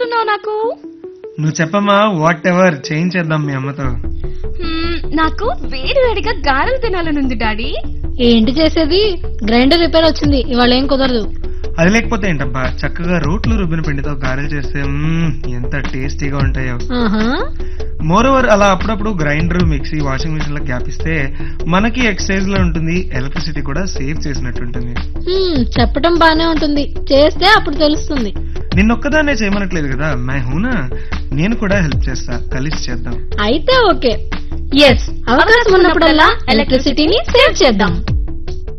చేస్తున్నావు నాకు నువ్వు చెప్పమ్మా వాట్ ఎవర్ చేయించేద్దాం మీ అమ్మతో హ్మ్, నాకు వేడి వేడిగా గారెలు తినాలనుంది డాడీ ఏంటి చేసేది గ్రైండర్ రిపేర్ వచ్చింది ఇవాళ ఏం కుదరదు అది లేకపోతే ఏంటబ్బా చక్కగా రోట్లు రుబ్బిన పిండితో గారెలు చేస్తే మ్మ్, ఎంత టేస్టీగా ఉంటాయో ఆహా మోర్ ఓవర్ అలా అప్పుడప్పుడు గ్రైండర్ మిక్సీ వాషింగ్ మిషన్ లో గ్యాప్ ఇస్తే మనకి ఎక్సైజ్ లో ఉంటుంది ఎలక్ట్రిసిటీ కూడా సేవ్ చేసినట్టు ఉంటుంది హ్మ్, చెప్పటం బానే ఉంటుంది చేస్తే అప్పుడు తెలుస్తుంది నిన్నొక్కదాన్నే చేయమనట్లేదు కదా మై హూనా నేను కూడా హెల్ప్ చేస్తా కలిసి చేద్దాం అయితే ఓకే ఎస్ అవకాశం ఉన్నప్పుడల్లా ఎలక్ట్రిసిటీని సేవ్ చేద్దాం